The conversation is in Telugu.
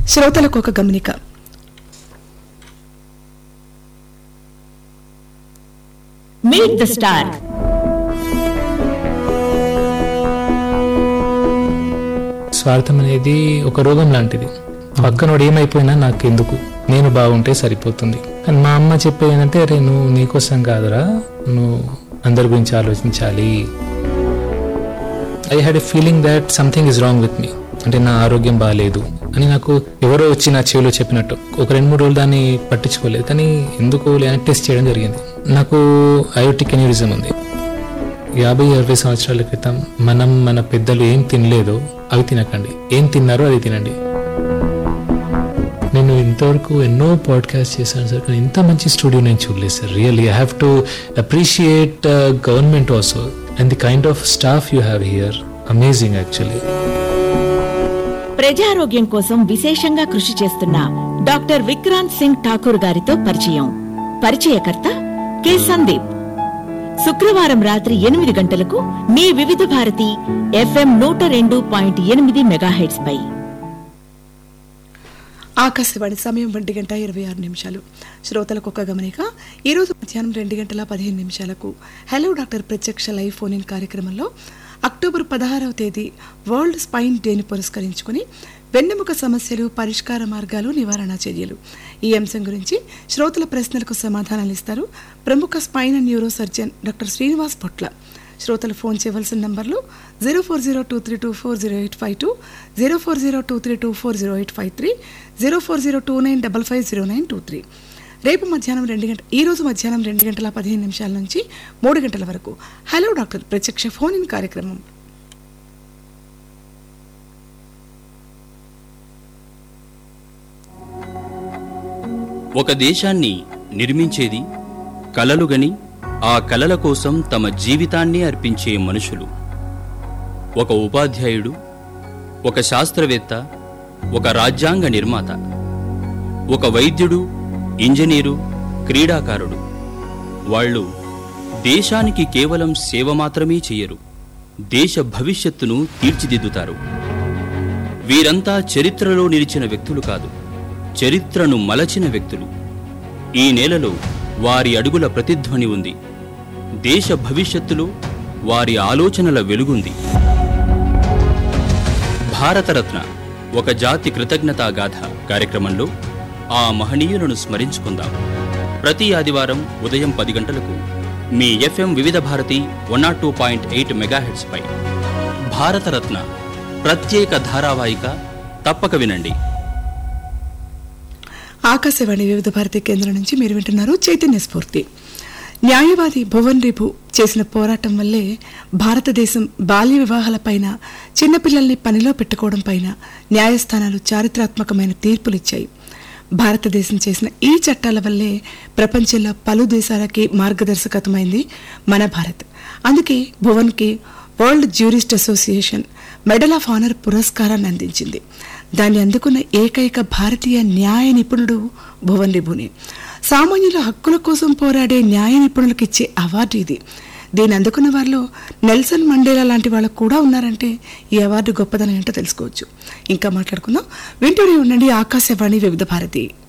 శ్రోతలకు ఒక గమనిక మీట్ ద స్టార్ స్వార్థం అనేది ఒక రోగం లాంటిది పక్కనోడు ఏమైపోయినా నాకు ఎందుకు నేను బాగుంటే సరిపోతుంది కానీ మా అమ్మ చెప్పేది ఏంటంటే అరే నువ్వు నీకోసం కాదురా నువ్వు అందరి గురించి ఆలోచించాలి I had a feeling that something is wrong with me అంటే నా ఆరోగ్యం బాగాలేదు అని నాకు ఎవరో వచ్చి నా చెవిలో చెప్పినట్టు ఒక రెండు మూడు రోజులు దాన్ని పట్టించుకోలేదు కానీ ఎందుకు లేని టెస్ట్ చేయడం జరిగింది నాకు అయోటిక్ ఎన్యూరిజం ఉంది యాభై అరవై సంవత్సరాల క్రితం మనం మన పెద్దలు ఏం తినలేదో అవి తినకండి ఏం తిన్నారో అది తినండి నేను ఇంతవరకు ఎన్నో పాడ్కాస్ట్ చేశాను సార్ కానీ ఇంత మంచి స్టూడియో నేను చూడలేదు sir really I have to appreciate government also and the kind of staff you have here amazing actually ప్రజారోగ్యం కోసం విశేషంగా కృషి చేస్తున్న డాక్టర్ విక్రాంత్ సింగ్ ఠాకూర్ గారితో పరిచయం పరిచయకర్త కె సందీప్ శుక్రవారం రాత్రి ఎనిమిది గంటలకు మీ వివిధ భారతి ఎఫ్ఎం నూట రెండు పాయింట్ ఎనిమిది మెగాహెట్స్ పై ఆకాశవాణి సమయం ఒంటి గంట ఇరవై ఆరు నిమిషాలు శ్రోతలకు ఒక గమనిక ఈరోజు మధ్యాహ్నం రెండు గంటల పదిహేను నిమిషాలకు హలో డాక్టర్ ప్రత్యక్ష లైవ్ ఫోన్ ఇన్ కార్యక్రమంలో అక్టోబర్ పదహారవ తేదీ వరల్డ్ స్పైన్ డేని పురస్కరించుకుని వెన్నెముక సమస్యలు పరిష్కార మార్గాలు నివారణ చర్యలు ఈ అంశం గురించి శ్రోతల ప్రశ్నలకు సమాధానాలు ఇస్తారు ప్రముఖ spine and neuro surgeon doctor Srinivas Potla శ్రోతలు ఫోన్ చేయవలసిన నంబర్లు zero four zero two three two four zero eight five two zero four zero two three two four zero eight five three zero four zero two nine double five zero nine two three రేపు మధ్యాహ్నం రెండు గంట ఈ రోజు మధ్యాహ్నం రెండు గంటల పదిహేను నిమిషాల నుంచి మూడు గంటల వరకు హలో డాక్టర్ ప్రత్యక్ష ఫోన్ ఇన్ కార్యక్రమం ఒక దేశాన్ని నిర్మించేది కలలుగని ఆ కలల కోసం తమ జీవితాన్ని అర్పించే మనుషులు ఒక ఉపాధ్యాయుడు ఒక శాస్త్రవేత్త ఒక రాజ్యాంగ నిర్మాత ఒక వైద్యుడు ఇంజనీరు క్రీడాకారుడు వాళ్ళు దేశానికి కేవలం సేవ మాత్రమే చెయ్యరు దేశ భవిష్యత్తును తీర్చిదిద్దుతారు వీరంతా చరిత్రలో నిలిచిన వ్యక్తులు కాదు చరిత్రను మలచిన వ్యక్తులు ఈ నేలలో వారి అడుగుల ప్రతిధ్వని ఉంది దేశ భవిష్యత్తులో వారి ఆలోచనల వెలుగుంది భారతరత్న ఒక జాతి కృతజ్ఞతా గాథ కార్యక్రమంలో ఆ మహనీయులను స్మరించుకుందాం ప్రతి ఆదివారం ఉదయం పది గంటలకు మీ FM Vividh Bharati one naught two point eight megahertz పై భారతరత్న ప్రత్యేక ధారావాహిక తప్పక వినండి ఆకాశవాణి వివిధ భారతి కేంద్రం నుంచి మీరు వింటున్నారు చైతన్య స్ఫూర్తి న్యాయవాది భువన్ రిభు చేసిన పోరాటం వల్లే భారతదేశం బాల్య వివాహాలపైన చిన్నపిల్లల్ని పనిలో పెట్టుకోవడం పైన న్యాయస్థానాలు చారిత్రాత్మకమైన తీర్పులిచ్చాయి భారతదేశం చేసిన ఈ చట్టాల వల్లే ప్రపంచంలో పలు దేశాలకి మార్గదర్శకత్వమైంది మన భారత్ అందుకే భువన్కి world jurist association medal of honour పురస్కారాన్ని అందించింది దాన్ని అందుకున్న ఏకైక భారతీయ న్యాయ నిపుణుడు భువన్ రిభుని సామాన్యుల హక్కుల కోసం పోరాడే న్యాయ నిపుణులకు ఇచ్చే అవార్డు ఇది దీన్ని అందుకున్న వారిలో నెల్సన్ మండేలా లాంటి వాళ్ళు కూడా ఉన్నారంటే ఈ అవార్డు గొప్పదనం ఏంటో తెలుసుకోవచ్చు ఇంకా మాట్లాడుకుందాం వింటూనే ఉండండి ఆకాశవాణి వివిధ భారతి